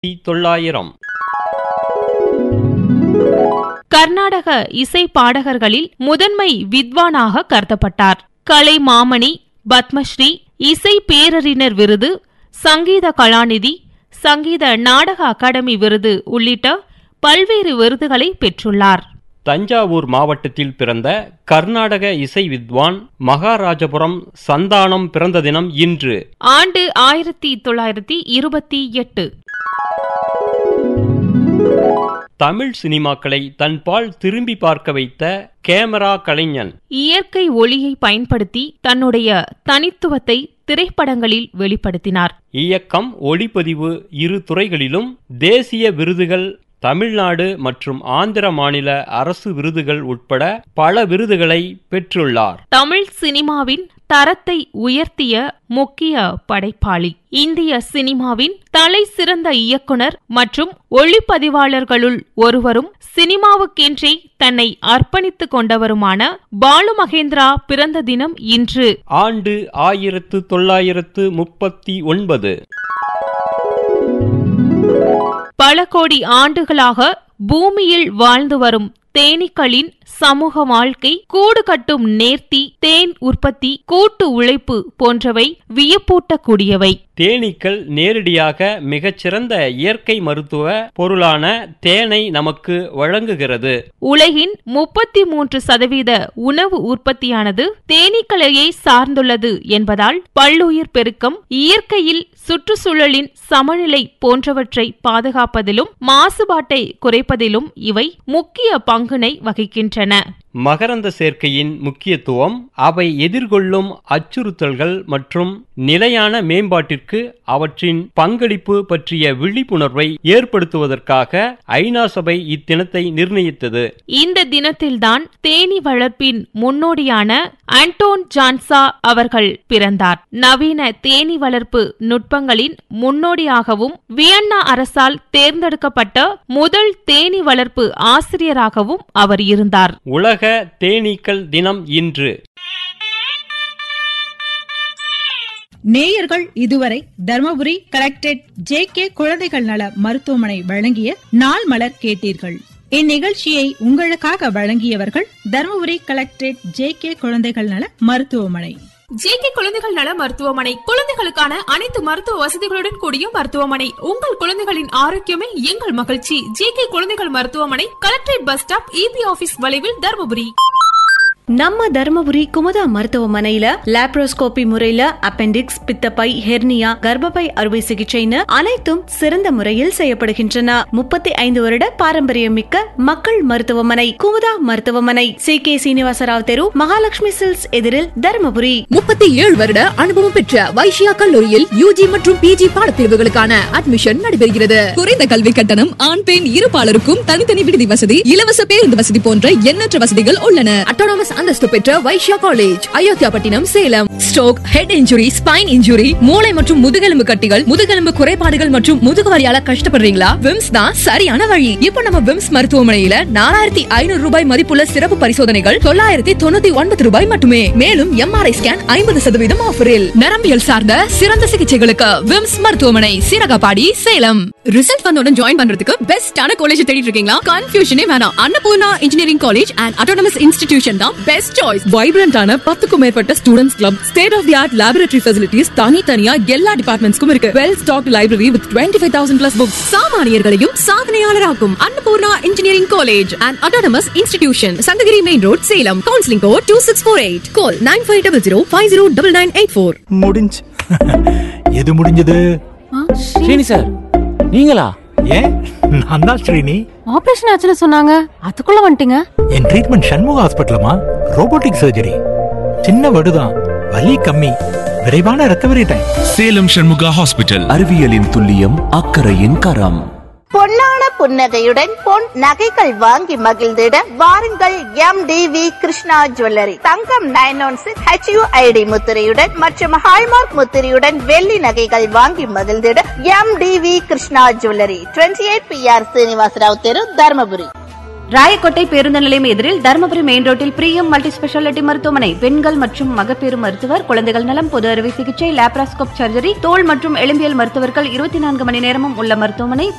தொள்ளாயிரம் கர்நாடக இசை பாடகர்களில் முதன்மை வித்வானாக கருதப்பட்டார் கலை மாமணி பத்மஸ்ரீ இசை பேரறிஞர் விருது சங்கீத கலாநிதி சங்கீத நாடக அகாடமி விருது உள்ளிட்ட பல்வேறு விருதுகளை பெற்றுள்ளார் தஞ்சாவூர் மாவட்டத்தில் பிறந்த கர்நாடக இசை வித்வான் மகாராஜபுரம் சந்தானம் பிறந்த தினம் இன்று ஆண்டு ஆயிரத்தி தொள்ளாயிரத்தி இருபத்தி எட்டு தமிழ் சினிமாக்களை தன்பால் திரும்பி பார்க்க வைத்த கேமரா கலைஞன் இயற்கை ஒளியை பயன்படுத்தி தன்னுடைய தனித்துவத்தை திரைப்படங்களில் வெளிப்படுத்தினார் இயக்கம் ஒளிப்பதிவு இரு துறைகளிலும் தேசிய விருதுகள் தமிழ்நாடு மற்றும் ஆந்திர மாநில அரசு விருதுகள் உட்பட பல விருதுகளை பெற்றுள்ளார் தமிழ் சினிமாவின் தரத்தை உயர்த்திய முக்கிய படைப்பாளி இந்திய சினிமாவின் தலை சிறந்த இயக்குனர் மற்றும் ஒளிப்பதிவாளர்களுள் ஒருவரும் சினிமாவுக்கென்றே தன்னை அர்ப்பணித்துக் கொண்டவருமான பாலு மகேந்திரா பிறந்த தினம் இன்று ஆண்டு ஆயிரத்து தொள்ளாயிரத்து முப்பத்தி ஒன்பது பல கோடி ஆண்டுகளாக பூமியில் வாழ்ந்து வரும் தேனீக்களின் சமூக வாழ்க்கை கூடு கட்டும் நேர்த்தி தேன் உற்பத்தி கூட்டு உழைப்பு போன்றவை வியப்பூட்டக்கூடியவை தேனீக்கள் நேரடியாக மிகச்சிறந்த இயற்கை மருத்துவ பொருளான தேனை நமக்கு வழங்குகிறது உலகின் முப்பத்தி மூன்று சதவீத உணவு உற்பத்தியானது தேனீக்களையே சார்ந்துள்ளது என்பதால் பல்லுயிர் பெருக்கம் இயற்கையில் சுற்றுச்சூழலின் சமநிலை போன்றவற்றை பாதுகாப்பதிலும் மாசுபாட்டை குறைப்பதிலும் இவை முக்கிய பங்கினை வகிக்கின்றன மகரந்த சேர்க்கையின் முக்கியத்துவம் அவை எதிர்கொள்ளும் அச்சுறுத்தல்கள் மற்றும் நிலையான மேம்பாட்டிற்கு அவற்றின் பங்களிப்பு பற்றிய விழிப்புணர்வை ஏற்படுத்துவதற்காக ஐநா சபை இத்தினத்தை நிர்ணயித்தது இந்த தினத்தில்தான் தேனி வளர்ப்பின் முன்னோடியான ஆண்டோன் ஜான்சா அவர்கள் பிறந்தார் நவீன தேனி வளர்ப்பு நுட்பங்களின் முன்னோடியாகவும் வியன்னா அரசால் தேர்ந்தெடுக்கப்பட்ட முதல் தேனி வளர்ப்பு ஆசிரியராகவும் அவர் இருந்தார் உலக தேனீக்கள் தினம் இன்று நேயர்கள் இதுவரை தர்மபுரி கலெக்டரேட் ஜே கே குழந்தைகள் நல மருத்துவமனை வழங்கிய நாள் மலர் கேட்டீர்கள் இந்நிகழ்ச்சியை உங்களுக்காக வழங்கியவர்கள் தர்மபுரி கலெக்டரேட் ஜே கே குழந்தைகள் நல மருத்துவமனை ஜேகே குழந்தைகள் நல மருத்துவமனை குழந்தைகளுக்கான அனைத்து மருத்துவ வசதிகளுடன் கூடிய மருத்துவமனை உங்கள் குழந்தைகளின் ஆரோக்கியமே எங்கள் மகிழ்ச்சி ஜேகே குழந்தைகள் மருத்துவமனை collectorate bus stop EB office வளைவில் தருமபுரி நம்ம தருமபுரி குமுதா மருத்துவமனையில லாப்ரோஸ்கோபி முறையில அப்பெண்டிக்ஸ் பித்தப்பை ஹெர்னியா கர்ப்பப்பை அறுவை சிகிச்சைன்னு அனைத்தும் சிறந்த முறையில் செய்யப்படுகின்றன முப்பத்தி ஐந்து வருட பாரம்பரியம் மிக்க மக்கள் மருத்துவமனை குமுதா மருத்துவமனை சி கே சீனிவாசராவ் தெரு மகாலட்சுமி சில்ஸ் எதிரில் தருமபுரி முப்பத்தி ஏழு வருட அனுபவம் பெற்ற வைஷ்யா கல்லூரியில் யூஜி மற்றும் பிஜி பாடப்பிரிவுகளுக்கான அட்மிஷன் நடைபெறுகிறது குறைந்த கல்வி கட்டணம் ஆண் பெண் இருபாலருக்கும் தனித்தனி விடுதி வசதி இலவச பேருந்து வசதி போன்ற எண்ணற்ற வசதிகள் உள்ளன அட்டானமஸ் அந்தஸ்து பெற்ற Vysya college Ayothiyapattinam Salem stroke head injury spine injury மூளை மற்றும் முதுகெலும்பு கட்டிகள் முதுகெலும்பு குறைபாடுகள் மற்றும் முதுகுவலியால கஷ்டப்படுறீங்களா விம்ஸ் தான் சரியான வழி இப்போ நம்ம விம்ஸ் மருத்துவமனையில நாலாயிரத்தி ஐநூறு ரூபாய் மதிப்புள்ள சிறப்பு பரிசோதனைகள் தொள்ளாயிரத்தி தொண்ணூத்தி ஒன்பது ரூபாய் மட்டுமே மேலும் எம்ஆர்ஐ ஸ்கேன் ஐம்பது சதவீதம் ஆஃபரில் நரம்பியல் சார்ந்த சிறந்த சிகிச்சைகளுக்கு விம்ஸ் மருத்துவமனை சீரகபாடி சேலம் ரிசல்ட் வந்தவுடன் ஜாயின் பண்றதுக்கு பெஸ்டான காலேஜ் தேடிட்டு இருக்கீங்களா கன்ஃபியூஷனே வேணாம் Annapoorna engineering college and autonomous institution தான் பெஸ்ட் சாய்ஸ் வைப்ரண்டான பத்துக்கும் மேற்பட்ட students club state of the art laboratory facilities தனித்தனியா எல்லா டிபார்ட்மெண்ட்ஸ்க்கும் இருக்கு well stock library with twenty five thousand plus books சாமானியர்களையும் சாதனையாளராக்கும் Annapoorna engineering college and autonomous institution Sankagiri main road Salem counselling code two six four eight call nine five double zero five zero double nine eight four முடிஞ்சு எது முடிஞ்சது Srini sir நீங்களா ஏன் நான் தான் Srini operation ஆச்சுன்னு சொன்னாங்க அதுக்குள்ள வந்துட்டீங்க என் ட்ரீட்மெண்ட் சண்முக ஹாஸ்பிட்டலமா ரோபோட்டிக் சர்ஜரி சின்ன வடுதான் வலி கம்மி விரைவான recovery time Salem Shanmuga hospital அறிவியலின் துல்லியம் அக்கறையின் கரம் பொன்னான புன்னகையுடன் பொன் நகைகள் வாங்கி மகிழ்ந்திட வாருங்கள் M T V Krishna jewellery தங்கம் நைன் ஒன் சிக்ஸ் ஹெச்யூஐடி முத்திரையுடன் மற்றும் ஹால்மார்க் முத்திரையுடன் வெள்ளி நகைகள் வாங்கி மகிழ்ந்திட M T V Krishna jewellery twenty eight P R Srinivasarao தெரு தருமபுரி ராயக்கோட்டை பேருந்து நிலையம் எதிரில் தருமபுரி மெயின் ரோட்டில் பிரியம் மல்டி ஸ்பெஷாலிட்டி மருத்துவமனை பெண்கள் மற்றும் மகப்பேறு மருத்துவர் குழந்தைகள் நலம் பொது அறுவை சிகிச்சை லேப்ராஸ்கோப் சர்ஜரி தோல் மற்றும் எலும்பியல் மருத்துவர்கள் இருபத்தி நான்கு மணி நேரமும் உள்ள மருத்துவமனை